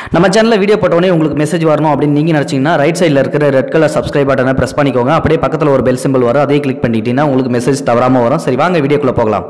நம்ம சேனலில் வீடியோ போட்டோடனே உங்களுக்கு மெசேஜ் வரணும் அப்படின்னு நீங்கள் நினச்சிங்கன்னா ரைட் சைடில் இருக்கிற ரெட் கலர் சப்ஸ்கிரைப் பட்டனை ப்ரெஸ் பண்ணிக்கோங்க அப்படியே பக்கத்தில் ஒரு பெல் சிம்பிள் வரும் அதையும் கிளிக் பண்ணிக்கிட்டீங்கன்னா உங்களுக்கு மெசேஜ் தவறாமல் வரும் சரி வாங்க வீடியோக்குள்ளே போகலாம்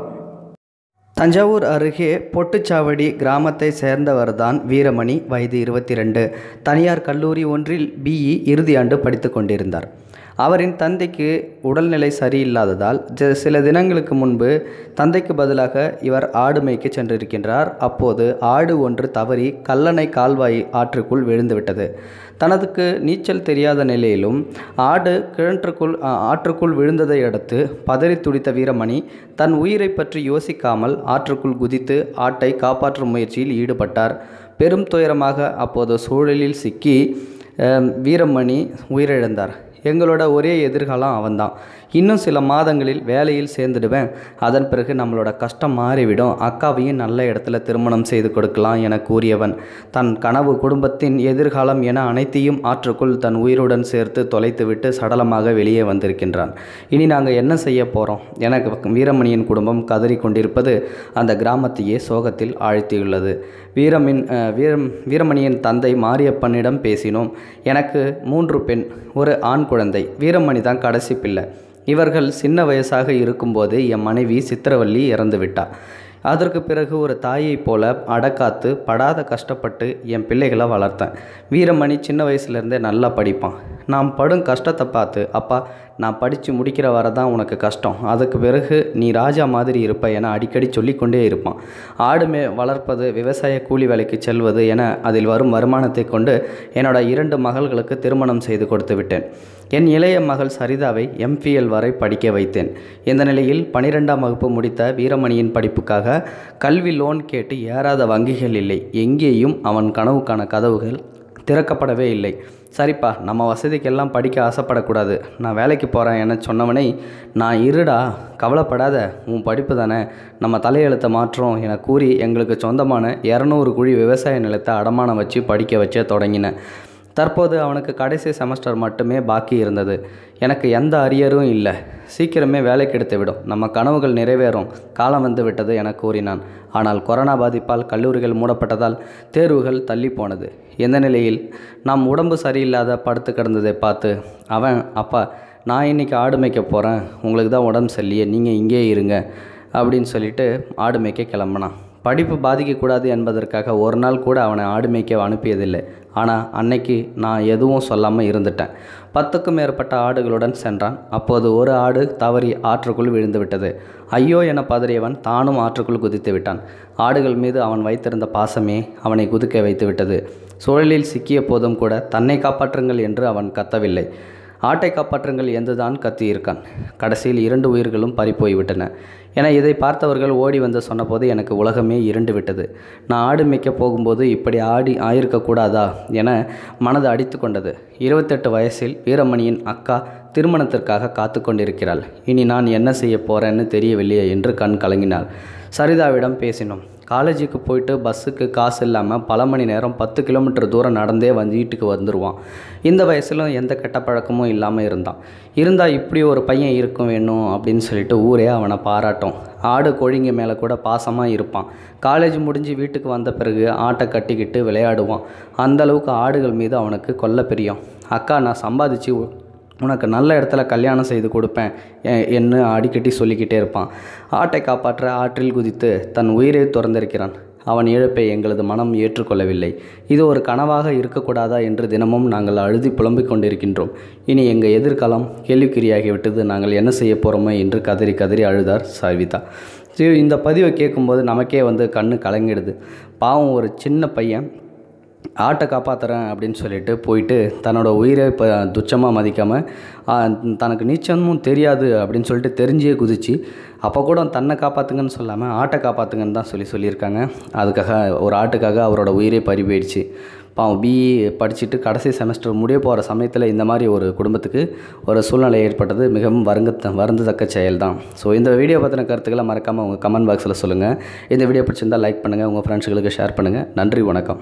தஞ்சாவூர் அருகே பொட்டுச்சாவடி கிராமத்தை சேர்ந்தவர்தான் வீரமணி வயது இருபத்தி ரெண்டு தனியார் கல்லூரி ஒன்றில் பிஇ இறுதி ஆண்டு படித்து கொண்டிருந்தார் அவரின் தந்தைக்கு உடல்நிலை சரியில்லாததால் ஜ- சில தினங்களுக்கு முன்பு தந்தைக்கு பதிலாக இவர் ஆடு மேய்க்க சென்றிருக்கின்றார் அப்போது ஆடு ஒன்று தவறி கல்லணை கால்வாய் ஆற்றுக்குள் விழுந்துவிட்டது தனதுக்கு நீச்சல் தெரியாத நிலையிலும் ஆடு கிணற்றுக்குள் ஆ, ஆற்றுக்குள் விழுந்ததை அடுத்து பதறி துடித்த வீரமணி தன் உயிரை பற்றி யோசிக்காமல் ஆற்றுக்குள் குதித்து ஆட்டை காப்பாற்றும் முயற்சியில் ஈடுபட்டார் பெரும் துயரமாக அப்போது சூழலில் சிக்கி அஹ், வீரமணி உயிரிழந்தார் எங்களோட ஒரே எதிர்காலம் அவன்தான் இன்னும் சில மாதங்களில் வேலையில் சேர்ந்துடுவேன் அதன் பிறகு நம்மளோட கஷ்டம் மாறிவிடும் அக்காவையும் நல்ல இடத்துல திருமணம் செய்து கொடுக்கலாம் என கூறியவன் தன் கனவு குடும்பத்தின் எதிர்காலம் என அனைத்தையும் ஆற்றுக்குள் தன் உயிருடன் சேர்த்து தொலைத்துவிட்டு சடலமாக வெளியே வந்திருக்கின்றான் இனி நாங்கள் என்ன செய்ய போகிறோம் எனக்கு வீரமணியின் குடும்பம் கதறி கொண்டிருப்பது அந்த கிராமத்தையே சோகத்தில் ஆழ்த்தியுள்ளது வீரமின் அஹ், வீரம் வீரமணியின் தந்தை மாரியப்பனிடம் பேசினோம் எனக்கு மூன்று பெண் ஒரு ஆண் குழந்தை வீரமணி தான் கடைசி பிள்ளை இவர்கள் சின்ன வயசாக இருக்கும்போது என் மனைவி சித்திரவள்ளி இறந்து விட்டா அதற்கு பிறகு ஒரு தாயைப் போல அடக்காத்து படாத கஷ்டப்பட்டு என் பிள்ளைகளை வளர்த்தேன் வீரமணி சின்ன வயசுலேருந்தே நல்லா படிப்பான் நான் படும் கஷ்டத்தை பார்த்து அப்பா நான் படித்து முடிக்கிற வரை தான் உனக்கு கஷ்டம் அதுக்கு பிறகு நீ ராஜா மாதிரி இருப்ப என அடிக்கடி சொல்லிக்கொண்டே இருப்பான் ஆடு மே வளர்ப்பது விவசாய கூலி வேலைக்கு செல்வது என அதில் வரும் வருமானத்தை கொண்டு என்னோட இரண்டு மகள்களுக்கு திருமணம் செய்து கொடுத்து விட்டேன் என் இளைய மகள் சரிதாவை எம்பிஎல் வரை படிக்க வைத்தேன் இந்த நிலையில் பனிரெண்டாம் வகுப்பு முடித்த வீரமணியின் படிப்புக்காக கல்வி லோன் கேட்டு ஏறாத வங்கிகள் இல்லை எங்கேயும் அவன் கனவுக்கான கதவுகள் திறக்கப்படவே இல்லை சரிப்பா நம்ம வசதிக்கெல்லாம் படிக்க ஆசைப்படக்கூடாது நான் வேலைக்கு போகிறேன் என சொன்னவனை நான் இருடா கவலைப்படாத உன் படிப்பு தானே நம்ம தலையெழுத்தை மாற்றோம் என கூறி எங்களுக்கு சொந்தமான இரநூறு குழி விவசாய நிலத்தை அடமானம் வச்சு படிக்க வச்ச தொடங்கினேன் தற்போது அவனுக்கு கடைசி செமஸ்டர் மட்டுமே பாக்கி இருந்தது எனக்கு எந்த அரியரும் இல்லை சீக்கிரமே வேலை கிடைத்து விடும் நம்ம கனவுகள் நிறைவேறும் காலம் வந்து விட்டது என கூறினான் ஆனால் கொரோனா பாதிப்பால் கல்லூரிகள் மூடப்பட்டதால் தேர்வுகள் தள்ளி போனது இந்த நிலையில் நாம் உடம்பு சரியில்லாத படுத்து கிடந்ததை பார்த்து அவன் அப்பா நான் இன்னைக்கு ஆடு மேய்க்க போகிறேன் உங்களுக்கு தான் உடம்பு சரியில்லையே நீங்கள் இங்கே இருங்க அப்படின்னு சொல்லிட்டு ஆடு மேய்க்க கிளம்புனான் படிப்பு பாதிக்கக்கூடாது என்பதற்காக ஒரு நாள் கூட அவனை ஆடு மேய்க்க அனுப்பியதில்லை ஆனால் அன்னைக்கு நான் எதுவும் சொல்லாமல் இருந்துட்டேன் பத்துக்கும் மேற்பட்ட ஆடுகளுடன் சென்றான் அப்போது ஒரு ஆடு தவறி ஆற்றுக்குள் விழுந்து விட்டது ஐயோ என பதறியவன் தானும் ஆற்றுக்குள் குதித்து விட்டான் ஆடுகள் மீது அவன் வைத்திருந்த பாசமே அவனை குதிக்க வைத்து விட்டது சுழலில் சிக்கிய போதும் கூட தன்னை காப்பாற்றுங்கள் என்று அவன் கத்தவில்லை ஆட்டை காப்பாற்றுங்கள் என்றுதான் கத்தியிருக்கான் கடைசியில் இரண்டு உயிர்களும் பறிப்போய்விட்டன என இதை பார்த்தவர்கள் ஓடி வந்து சொன்னபோது எனக்கு உலகமே இருண்டு விட்டது நான் ஆடு மேய்க்க போகும்போது இப்படி ஆடி ஆயிருக்கக்கூடாதா என மனது அடித்து கொண்டது இருபத்தெட்டு வயசில் வீரமணியின் அக்கா திருமணத்திற்காக காத்து கொண்டிருக்கிறாள் இனி நான் என்ன செய்ய போறேன்னு தெரியவில்லையே என்று கண் கலங்கினாள் சரிதாவிடம் பேசினோம் காலேஜுக்கு போயிட்டு பஸ்ஸுக்கு காசு இல்லாமல் பல மணி நேரம் பத்து கிலோமீட்டர் தூரம் நடந்தே வந்து வீட்டுக்கு வந்துடுவான் இந்த வயசிலும் எந்த கெட்ட பழக்கமும் இல்லாமல் இருந்தான் இருந்தால் இப்படி ஒரு பையன் இருக்கும் வேணும் அப்படின்னு சொல்லிட்டு ஊரே அவனை பாராட்டும் ஆடு கோழிங்க மேலே கூட பாசமாக இருப்பான் காலேஜ் முடிஞ்சு வீட்டுக்கு வந்த பிறகு ஆட்டை கட்டிக்கிட்டு விளையாடுவான் அந்த அளவுக்கு ஆடுகள் மீது அவனுக்கு கொல்ல பிரியம் அக்கா நான் சம்பாதிச்சு உ- உனக்கு நல்ல இடத்துல கல்யாணம் செய்து கொடுப்பேன் எ- என்று அடிக்கடி சொல்லிக்கிட்டே இருப்பான் ஆட்டை காப்பாற்ற ஆற்றில் குதித்து தன் உயிரை துறந்திருக்கிறான் அவன் இழப்பை எங்களது மனம் ஏற்றுக்கொள்ளவில்லை இது ஒரு கனவாக இருக்கக்கூடாதா என்று தினமும் நாங்கள் அழுதி புலம்பிக் கொண்டிருக்கின்றோம் இனி எங்கள் எதிர்காலம் கேள்விக்குறியாகிவிட்டது நாங்கள் என்ன செய்ய போகிறோமோ என்று கதறி கதறி அழுதார் சவிதா சரி இந்த பதிவை கேட்கும்போது நமக்கே வந்து கண்ணு கலங்கிடுது பாவம் ஒரு சின்ன பையன் ஆட்டை காப்பாற்றுறேன் அப்படின்னு சொல்லிட்டு போயிட்டு தன்னோட உயிரை இப்போ துச்சமாக மதிக்காமல் தனக்கு நீச்சமும் தெரியாது அப்படின்னு சொல்லிட்டு தெரிஞ்சே குதிச்சு அப்போ கூட தன்னை காப்பாற்றுங்கன்னு சொல்லாமல் ஆட்டை காப்பாற்றுங்கன்னு தான் சொல்லி சொல்லியிருக்காங்க அதுக்காக ஒரு ஆட்டுக்காக அவரோட உயிரே பறி போயிடுச்சு பாவம் பிஇ படிச்சுட்டு கடைசி செமஸ்டர் முடிய போகிற சமயத்தில் இந்த மாதிரி ஒரு குடும்பத்துக்கு ஒரு சூழ்நிலை ஏற்பட்டது மிகவும் வருங்க வருந்தத்தக்க செயல் தான் ஸோ இந்த வீடியோ பற்றின கருத்துக்களை மறக்காமல் உங்கள் கமெண்ட் பாக்ஸில் சொல்லுங்கள் இந்த வீடியோ பிடிச்சிருந்தால் லைக் பண்ணுங்கள் உங்கள் ஃப்ரெண்ட்ஸுகளுக்கு ஷேர் பண்ணுங்கள் நன்றி வணக்கம்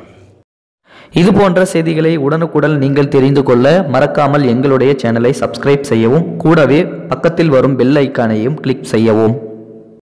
இது போன்ற செய்திகளை உடனுக்குடன் நீங்கள் தெரிந்து கொள்ள மறக்காமல் எங்களுடைய சேனலை சப்ஸ்கிரைப் செய்யவும் கூடவே பக்கத்தில் வரும் பெல் ஐக்கானையும் கிளிக் செய்யவும்